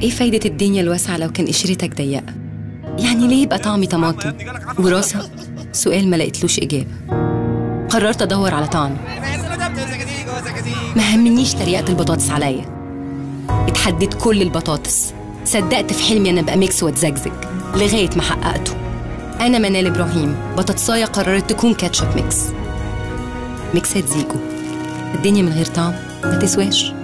ايه فايدة الدنيا الواسعة لو كان قشرتك ضيقة؟ يعني ليه يبقى طعمي طماطم؟ وراسة؟ سؤال ما لقيتلوش إجابة قررت أدور على طعم ما همنيش تريقة البطاطس عليا اتحديت كل البطاطس صدقت في حلمي أنا أبقى ميكس واتزجزج لغاية ما حققته أنا منال إبراهيم بطاطساية قررت تكون كاتشب ميكس ميكسات زيكو الدنيا من غير طعم ما تسواش